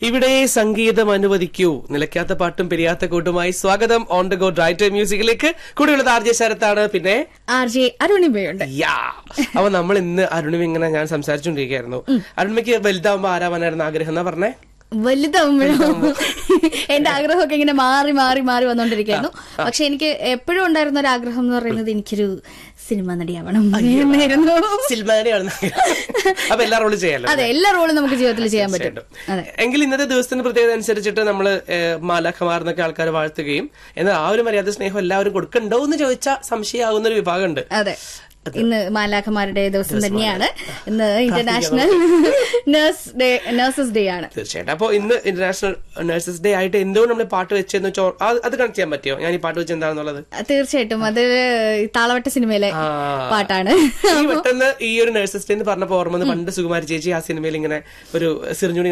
ഇവിടെ സംഗീതം അനുവദിക്കൂ നിലയ്ക്കാത്ത പാട്ടും പിരിയാത്ത കൂട്ടുമായി സ്വാഗതം ഓൺ ദ ഗോ ഡ്രൈറ്റ് മ്യൂസിക്കിലേക്ക് കൂടെയുള്ളത് ആർ ജെ ശരത്താണ് പിന്നെ ആർ ജെ അരുണിമയുണ്ട് യാ അപ്പൊ നമ്മൾ ഇന്ന് അരുണിമ ഇങ്ങനെ ഞാൻ സംസാരിച്ചുകൊണ്ടിരിക്കുകയായിരുന്നു അരുണിമയ്ക്ക് വലുതാവുമ്പോ ആരാവാനായിരുന്നു ആഗ്രഹം എന്നാ പറഞ്ഞേ വലുതാവുമ്പോഴോ എന്റെ ആഗ്രഹമൊക്കെ ഇങ്ങനെ മാറി മാറി മാറി വന്നോണ്ടിരിക്കുന്നു പക്ഷെ എനിക്ക് എപ്പോഴും ഉണ്ടായിരുന്ന ഒരു ആഗ്രഹം എന്ന് പറയുന്നത് എനിക്കൊരു സിനിമ നടിയാവണം എന്നായിരുന്നു സിൽമാനെയാണ് അപ്പൊ എല്ലാ റോളും ചെയ്യാലോ അതെ എല്ലാ റോളും നമുക്ക് ജീവിതത്തിൽ ചെയ്യാൻ പറ്റും അതെ എങ്കിൽ ഇന്നത്തെ ദിവസത്തിന്റെ പ്രത്യേകത അനുസരിച്ചിട്ട് നമ്മൾ മാലാഖമാർ എന്നൊക്കെ ആൾക്കാർ വാഴ്ത്തുകയും എന്നാൽ ആ ഒരു മര്യാദ സ്നേഹം എല്ലാവരും കൊടുക്കണ്ടോ എന്ന് ചോദിച്ചാൽ സംശയമാകുന്ന ഒരു വിഭാഗമുണ്ട് അതെ ഇന്ന് മാലാഖമാരുടെ ദിവസം തന്നെയാണ് ഇന്ന് international nurse day nurses day ആണ് തീർച്ചയായിട്ടും അപ്പോൾ ഇന്ന് ഇന്റർനാഷണൽ നഴ്സസ് ഡേ ആയിട്ട് എന്തുകൊണ്ട് നമ്മൾ പാട്ട് വെച്ചെന്ന് വെച്ചോ അത് അത് കണക്ട് ചെയ്യാൻ പറ്റുമോ ഞാൻ ഈ പാട്ട് വെച്ച് എന്താണെന്നുള്ളത് തീർച്ചയായിട്ടും അത് താളവട്ട സിനിമയിലെ ആ. പാട്ടാണ് ഈ പെട്ടെന്ന് ഈ ഒരു നഴ്സസ് ഡേ എന്ന് പറഞ്ഞപ്പോ ഓർമ്മ വന്ന് പണ്ട് സുകുമാരി ചേച്ചി ആ സിനിമയിൽ ഇങ്ങനെ ഒരു സിറിഞ്ഞുണി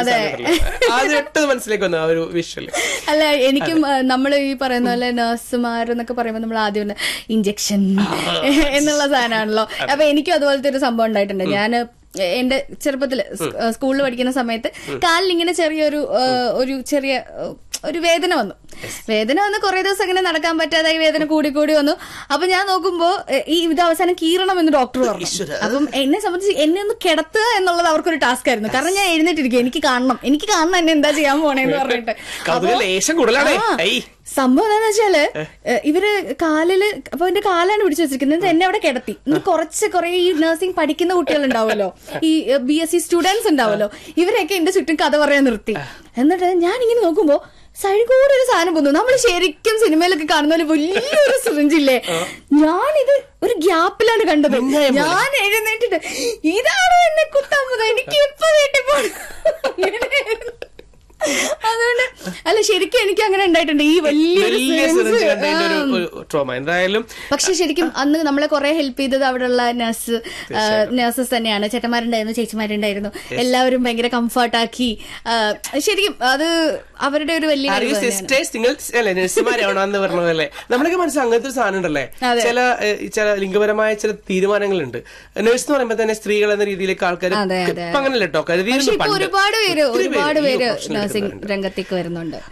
ആദ്യം ഒട്ടും മനസ്സിലേക്ക് വന്നു ആ ഒരു വിഷ്വല് അല്ല എനിക്കും നമ്മൾ ഈ പറയുന്ന പോലെ നഴ്സുമാർ എന്നൊക്കെ പറയുമ്പോൾ നമ്മൾ ആദ്യം ഇഞ്ചക്ഷൻ എന്നുള്ള സാധനമാണല്ലോ അപ്പൊ എനിക്കും അതുപോലത്തെ ഒരു സംഭവം ഉണ്ടായിട്ടുണ്ട് ഞാൻ എന്റെ ചെറുപ്പത്തില് സ്കൂളിൽ പഠിക്കുന്ന സമയത്ത് കാലിൽ ഇങ്ങനെ ചെറിയൊരു ആ, ഒരു ചെറിയ ആ, ഒരു വേദന വന്നു വേദന വന്ന് കുറെ ദിവസം ഇങ്ങനെ നടക്കാൻ പറ്റാതായി വേദന കൂടി കൂടി വന്നു അപ്പൊ ഞാൻ നോക്കുമ്പോ എ, ഈ ഇത് അവസാനം കീറണം എന്ന് ഡോക്ടർ പറഞ്ഞു അപ്പം എന്നെ സംബന്ധിച്ച് എന്നെ ഒന്ന് കിടത്തുക എന്നുള്ളത് അവർക്കൊരു ടാസ്ക് ആയിരുന്നു കാരണം ഞാൻ എഴുന്നേറ്റിരിക്കും എനിക്ക് കാണണം എനിക്ക് കാണണം എന്നെ എന്താ ചെയ്യാൻ പോണേന്ന് പറഞ്ഞിട്ട് കൗതുക ലേശം കൂടുതലാണേ ആ. ഐ സംഭവം എന്താന്ന് വെച്ചാല് ഏഹ്, ഇവര് കാലില് അപ്പൊ എന്റെ കാലാണ് പിടിച്ചു വെച്ചിരിക്കുന്നത് എന്നിട്ട് എന്നെ അവിടെ കിടത്തി എന്നിട്ട് കുറച്ച് കുറെ ഈ നഴ്സിംഗ് പഠിക്കുന്ന കുട്ടികൾ ഉണ്ടാവുമല്ലോ ഈ ബി എസ് സി സ്റ്റുഡൻസ് ഉണ്ടാവുമല്ലോ ഇവരെയൊക്കെ എന്റെ ചുറ്റും കഥ പറയാൻ നിർത്തി എന്നിട്ട് ഞാൻ ഇങ്ങനെ നോക്കുമ്പോ സൈഡിൽ കൂടെ ഒരു സാധനം പോന്നു നമ്മൾ ശരിക്കും സിനിമയിലൊക്കെ കാണുന്ന പോലെ വലിയൊരു സിറിഞ്ചില്ലേ ഞാനിത് ഒരു ഗ്യാപ്പിലാണ് കണ്ടത് ഞാൻ എഴുന്നേറ്റിട്ട് ഇതാണോ എന്നെ കുത്താൻ പോകുന്നത് എനിക്ക് ഇപ്പൊ വീട്ടിൽ പോകണം അങ്ങനെയായിരുന്നു. അതുകൊണ്ട് അല്ല ശരിക്കും എനിക്ക് അങ്ങനെ ഉണ്ടായിട്ടുണ്ട് ഈ വലിയൊരു വലിയ syringe. സിറിഞ്ച് കണ്ടതിന്റെ ഒരു- ആ. ഒരു ട്രോമ എന്തായാലും പക്ഷെ ശരിക്കും അന്ന് നമ്മളെ കുറെ ഹെൽപ്പ് ചെയ്തത് അവിടെയുള്ള നഴ്സ് നഴ്സസ് തന്നെയാണ് ചേട്ടന്മാരുണ്ടായിരുന്നു ചേച്ചിമാരുണ്ടായിരുന്നു എല്ലാവരും ഭയങ്കര കംഫർട്ടാക്കി ശരിക്കും അത് അവരുടെ ഒരു വലിയ ആർ യു കഴിവ് തന്നെയാണ്. സിസ്റ്റേഴ്സ് നിങ്ങൾ അല്ലെ നഴ്സുമാരാണെന്ന് പറഞ്ഞതല്ലേ നമ്മളൊക്കെ മനസ്സിൽ അങ്ങനത്തെ ഒരു സാധനം ഉണ്ടല്ലേ അതെ. ചില ഏഹ്, ചില ലിംഗപരമായ ചില തീരുമാനങ്ങളുണ്ട് നഴ്സ് എന്ന് പറയുമ്പോൾ തന്നെ സ്ത്രീകൾ എന്ന രീതിയിലേക്ക് ആൾക്കാർ അതെ, അതെ. ഇപ്പൊ അങ്ങനല്ല കേട്ടോ പക്ഷെ കരുതിയിരുന്നു ഇപ്പൊ പണ്ട് ഒരുപാട് പേര് ഒത്തിരി ഒരുപാട് ഈ പേര് professional നഴ്സിംഗ് എടുക്കുന്നവരുണ്ട്. രംഗത്തേക്ക് വരുന്നുണ്ട്